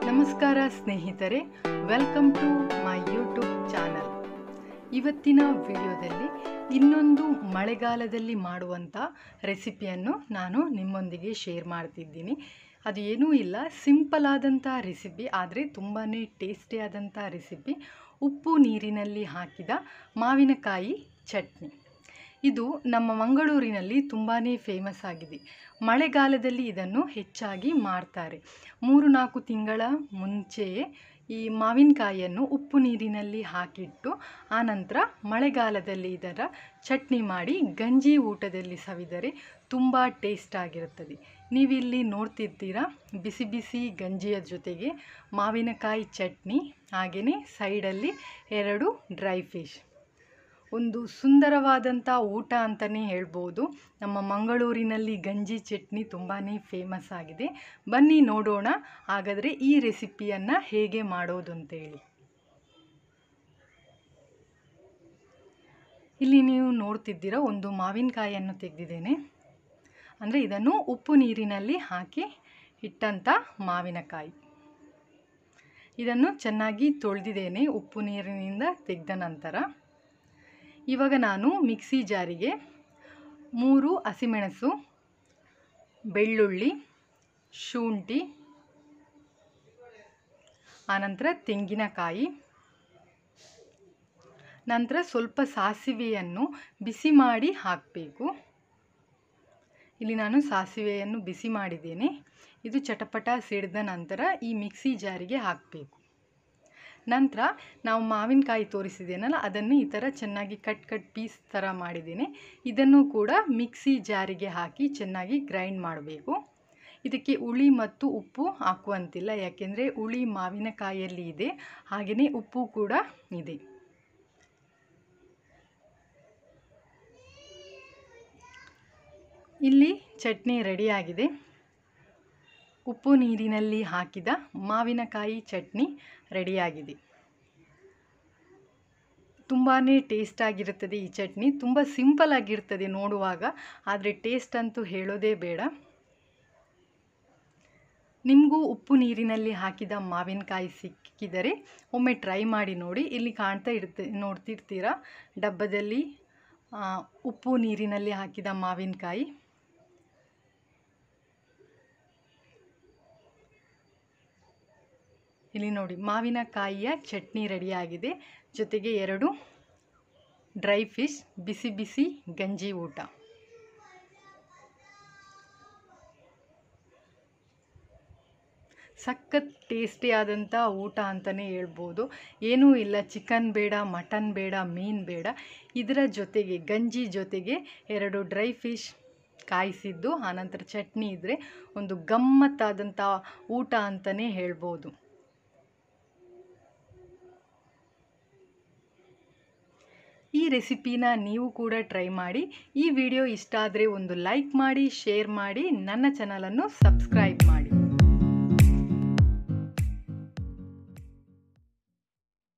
ನಮಸ್ಕಾರ ಸ್ನೇಹಿತರೆ welcome to my YouTube channel ಇವತ್ತಿನ ವಿಡಿಯೋದಲ್ಲಿ ಇನ್ನೊಂದು ಮಳೆಗಾಲದಲ್ಲಿ ಮಾಡುವಂಥ ರೆಸಿಪಿಯನ್ನು ನಾನು ನಿಮ್ಮೊಂದಿಗೆ ಶೇರ್ ಮಾಡ್ತಿದ್ದೀನಿ ಅದು ಏನೂ ಇಲ್ಲ ಸಿಂಪಲ್ ಆದಂಥ ರೆಸಿಪಿ ಆದರೆ ತುಂಬಾ ಟೇಸ್ಟಿಯಾದಂಥ ರೆಸಿಪಿ ಉಪ್ಪು ನೀರಿನಲ್ಲಿ ಹಾಕಿದ ಮಾವಿನಕಾಯಿ ಚಟ್ನಿ ಇದು ನಮ್ಮ ಮಂಗಳೂರಿನಲ್ಲಿ ತುಂಬಾ ಫೇಮಸ್ ಆಗಿದೆ ಮಳೆಗಾಲದಲ್ಲಿ ಇದನ್ನು ಹೆಚ್ಚಾಗಿ ಮಾಡ್ತಾರೆ ಮೂರು ನಾಲ್ಕು ತಿಂಗಳ ಮುಂಚೆಯೇ ಈ ಮಾವಿನಕಾಯಿಯನ್ನು ಉಪ್ಪು ನೀರಿನಲ್ಲಿ ಹಾಕಿಟ್ಟು ಆನಂತರ ಮಳೆಗಾಲದಲ್ಲಿ ಇದರ ಚಟ್ನಿ ಮಾಡಿ ಗಂಜಿ ಊಟದಲ್ಲಿ ಸವಿದರೆ ತುಂಬ ಟೇಸ್ಟ್ ಆಗಿರುತ್ತದೆ ನೀವಿಲ್ಲಿ ನೋಡ್ತಿರ್ತೀರಾ ಬಿಸಿ ಬಿಸಿ ಗಂಜಿಯ ಜೊತೆಗೆ ಮಾವಿನಕಾಯಿ ಚಟ್ನಿ ಹಾಗೆಯೇ ಸೈಡಲ್ಲಿ ಎರಡು ಡ್ರೈ ಫಿಶ್ ಒಂದು ಸುಂದರವಾದಂಥ ಊಟ ಅಂತಲೇ ಹೇಳ್ಬೋದು ನಮ್ಮ ಮಂಗಳೂರಿನಲ್ಲಿ ಗಂಜಿ ಚಟ್ನಿ ತುಂಬಾ ಫೇಮಸ್ ಆಗಿದೆ ಬನ್ನಿ ನೋಡೋಣ ಹಾಗಾದರೆ ಈ ರೆಸಿಪಿಯನ್ನು ಹೇಗೆ ಮಾಡೋದು ಅಂತೇಳಿ ಇಲ್ಲಿ ನೀವು ನೋಡ್ತಿದ್ದೀರ ಒಂದು ಮಾವಿನಕಾಯಿಯನ್ನು ತೆಗೆದಿದ್ದೇನೆ ಅಂದರೆ ಇದನ್ನು ಉಪ್ಪು ನೀರಿನಲ್ಲಿ ಹಾಕಿ ಇಟ್ಟಂಥ ಮಾವಿನಕಾಯಿ ಇದನ್ನು ಚೆನ್ನಾಗಿ ತೊಳೆದಿದ್ದೇನೆ ಉಪ್ಪು ನೀರಿನಿಂದ ತೆಗೆದ ನಂತರ ಇವಾಗ ನಾನು ಮಿಕ್ಸಿ ಜಾರಿಗೆ ಮೂರು ಹಸಿಮೆಣಸು ಬೆಳ್ಳುಳ್ಳಿ ಶುಂಠಿ ಆನಂತರ ತೆಂಗಿನಕಾಯಿ ನಂತರ ಸ್ವಲ್ಪ ಸಾಸಿವೆಯನ್ನು ಬಿಸಿ ಮಾಡಿ ಹಾಕಬೇಕು ಇಲ್ಲಿ ನಾನು ಸಾಸಿವೆಯನ್ನು ಬಿಸಿ ಮಾಡಿದ್ದೇನೆ ಇದು ಚಟಪಟ ಸಿಡಿದ ನಂತರ ಈ ಮಿಕ್ಸಿ ಜಾರಿಗೆ ಹಾಕಬೇಕು ನಂತರ ನಾವು ಮಾವಿನಕಾಯಿ ತೋರಿಸಿದ್ದೇನಲ್ಲ ಅದನ್ನು ಈ ಥರ ಚೆನ್ನಾಗಿ ಕಟ್ ಕಟ್ ಪೀಸ್ ಥರ ಮಾಡಿದ್ದೇನೆ ಇದನ್ನು ಕೂಡ ಮಿಕ್ಸಿ ಜಾರಿಗೆ ಹಾಕಿ ಚೆನ್ನಾಗಿ ಗ್ರೈಂಡ್ ಮಾಡಬೇಕು ಇದಕ್ಕೆ ಹುಳಿ ಮತ್ತು ಉಪ್ಪು ಹಾಕುವಂತಿಲ್ಲ ಯಾಕೆಂದರೆ ಹುಳಿ ಮಾವಿನಕಾಯಿಯಲ್ಲಿ ಇದೆ ಹಾಗೆಯೇ ಉಪ್ಪು ಕೂಡ ಇದೆ ಇಲ್ಲಿ ಚಟ್ನಿ ರೆಡಿಯಾಗಿದೆ ಉಪ್ಪು ನೀರಿನಲ್ಲಿ ಹಾಕಿದ ಮಾವಿನಕಾಯಿ ಚಟ್ನಿ ರೆಡಿಯಾಗಿದೆ ತುಂಬಾ ಟೇಸ್ಟ್ ಆಗಿರುತ್ತದೆ ಈ ಚಟ್ನಿ ತುಂಬ ಸಿಂಪಲ್ ಆಗಿರ್ತದೆ ನೋಡುವಾಗ ಆದರೆ ಟೇಸ್ಟ್ ಅಂತೂ ಹೇಳೋದೇ ಬೇಡ ನಿಮಗೂ ಉಪ್ಪು ನೀರಿನಲ್ಲಿ ಹಾಕಿದ ಮಾವಿನಕಾಯಿ ಸಿಕ್ಕಿದರೆ ಒಮ್ಮೆ ಟ್ರೈ ಮಾಡಿ ನೋಡಿ ಇಲ್ಲಿ ಕಾಣ್ತಾ ಇರ್ತೆ ನೋಡ್ತಿರ್ತೀರ ಡಬ್ಬದಲ್ಲಿ ಉಪ್ಪು ನೀರಿನಲ್ಲಿ ಹಾಕಿದ ಮಾವಿನಕಾಯಿ ಇಲ್ಲಿ ನೋಡಿ ಮಾವಿನಕಾಯಿಯ ಚಟ್ನಿ ರೆಡಿಯಾಗಿದೆ ಜೊತೆಗೆ ಎರಡು ಡ್ರೈ ಫಿಶ್ ಬಿಸಿ ಬಿಸಿ ಗಂಜಿ ಊಟ ಸಖತ್ ಟೇಸ್ಟಿಯಾದಂಥ ಊಟ ಅಂತಲೇ ಹೇಳ್ಬೋದು ಏನೂ ಇಲ್ಲ ಚಿಕನ್ ಬೇಡ ಮಟನ್ ಬೇಡ ಮೀನು ಬೇಡ ಇದರ ಜೊತೆಗೆ ಗಂಜಿ ಜೊತೆಗೆ ಎರಡು ಡ್ರೈ ಫಿಶ್ ಕಾಯಿಸಿದ್ದು ಆನಂತರ ಚಟ್ನಿ ಇದ್ದರೆ ಒಂದು ಗಮ್ಮತ್ತಾದಂಥ ಊಟ ಅಂತಲೇ ಹೇಳ್ಬೋದು ಈ ರೆಸಿಪಿನ ನೀವು ಕೂಡ ಟ್ರೈ ಮಾಡಿ ಈ ವಿಡಿಯೋ ಇಷ್ಟ ಆದರೆ ಒಂದು ಲೈಕ್ ಮಾಡಿ ಶೇರ್ ಮಾಡಿ ನನ್ನ ಚಾನಲನ್ನು ಸಬ್ಸ್ಕ್ರೈಬ್ ಮಾಡಿ